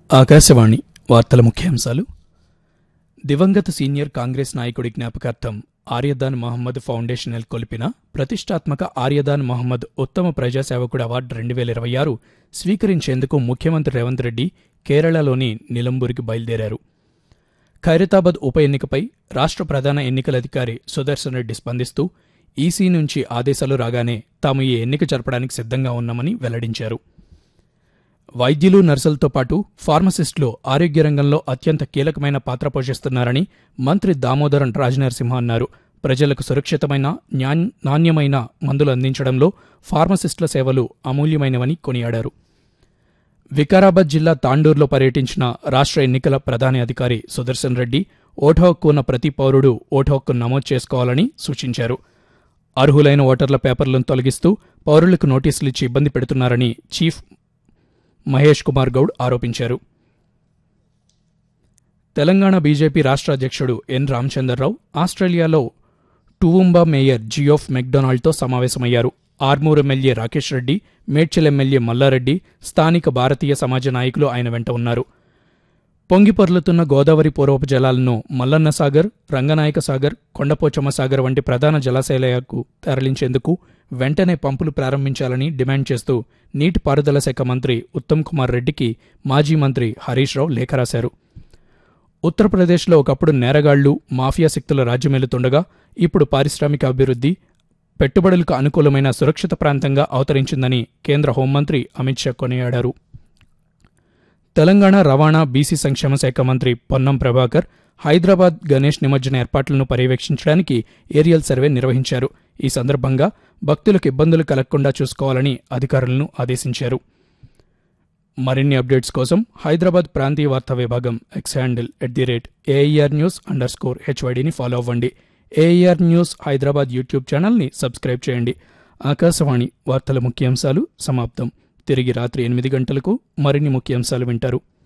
ఆకాశవాణి వార్తల ముఖ్యాంశాలు దివంగత సీనియర్ కాంగ్రెస్ నాయకుడి జ్ఞాపకార్థం ఆర్యదాన్ మహమ్మద్ ఫౌండేషన్ నెలకొల్పిన ప్రతిష్టాత్మక ఆర్యదాన్ మహమ్మద్ ఉత్తమ ప్రజాసేవకుడు అవార్డు రెండు వేల ఇరవై ఆరు స్వీకరించేందుకు ముఖ్యమంత్రి రేవంత్ రెడ్డి కేరళలోని నిలంబూరికి బయలుదేరారు ఖైరతాబాద్ ఉప ఎన్నికపై రాష్ట్ర ప్రధాన ఎన్నికల అధికారి సుదర్శన్ రెడ్డి స్పందిస్తూ ఈసీ నుంచి ఆదేశాలు రాగానే తాము ఈ ఎన్నిక జరపడానికి సిద్ధంగా ఉన్నామని వెల్లడించారు వైద్యులు నర్సులతో పాటు ఫార్మసిస్టులు ఆరోగ్య రంగంలో అత్యంత కీలకమైన పాత్ర పోషిస్తున్నారని మంత్రి దామోదరం రాజనరసింహ అన్నారు ప్రజలకు సురక్షితమైన న్యాన్- నాణ్యమైన మందులు అందించడంలో ఫార్మసిస్టుల సేవలు అమూల్యమైనవని కొనియాడారు వికారాబాద్ జిల్లా తాండూరులో పర్యటించిన రాష్ట్ర ఎన్నికల ప్రధాన అధికారి సుదర్శన్ రెడ్డి ఓటు హక్కు ఉన్న ప్రతి పౌరుడు ఓటు హక్కు నమోదు చేసుకోవాలని సూచించారు అర్హులైన ఓటర్ల పేపర్లను తొలగిస్తూ పౌరులకు నోటీసులు ఇచ్చి ఇబ్బంది పెడుతున్నారని చీఫ్ మహేష్ కుమార్ గౌడ్ ఆరోపించారు తెలంగాణ బీజేపీ రాష్ట్ర అధ్యక్షుడు ఎన్ రామచంద్రరావు ఆస్ట్రేలియాలో టువుంబా మేయర్ జియోఫ్ మెక్డొనాల్డ్తో సమావేశమయ్యారు ఆర్మూర్ ఎమ్మెల్యే రాకేష్ రెడ్డి మేడ్చల్ ఎమ్మెల్యే మల్లారెడ్డి స్థానిక భారతీయ సమాజ నాయకులు ఆయన వెంట ఉన్నారు పొంగిపొర్లుతున్న గోదావరి పూర్వపు జలాలను మల్లన్న సాగర్ రంగనాయక సాగర్ కొండపోచమ్మ సాగర్ వంటి ప్రధాన జలాశయాలకు తరలించేందుకు వెంటనే పంపులు ప్రారంభించాలని డిమాండ్ చేస్తూ నీటిపారుదల శాఖ మంత్రి ఉత్తమ్ కుమార్ రెడ్డికి మాజీ మంత్రి హరీష్ రావు లేఖ రాశారు ఉత్తరప్రదేశ్లో ఒకప్పుడు నేరగాళ్లు మాఫియా శక్తుల రాజ్యమేలుతుండగా ఇప్పుడు పారిశ్రామిక అభివృద్ధి పెట్టుబడులకు అనుకూలమైన సురక్షిత ప్రాంతంగా అవతరించిందని కేంద్ర హోంమంత్రి అమిత్ షా కొనియాడారు తెలంగాణ రవాణా బీసీ సంక్షేమ శాఖ మంత్రి పొన్నం ప్రభాకర్ హైదరాబాద్ గణేష్ నిమజ్జన ఏర్పాట్లను పర్యవేక్షించడానికి ఏరియల్ సర్వే నిర్వహించారు ఈ సందర్భంగా భక్తులకు ఇబ్బందులు కలగకుండా చూసుకోవాలని అధికారులను ఆదేశించారు మరిన్ని అప్డేట్స్ కోసం హైదరాబాద్ ప్రాంతీయ వార్తా విభాగం X handle at the rate AIR news underscore హెచ్వైడిని ఫాలో అవ్వండి ఏఐఆర్ న్యూస్ హైదరాబాద్ యూట్యూబ్ ఛానల్ని సబ్స్క్రైబ్ చేయండి ఆకాశవాణి వార్తల ముఖ్యాంశాలు సమాప్తం తిరిగి రాత్రి ఎనిమిది గంటలకు మరిన్ని ముఖ్యాంశాలు వింటారు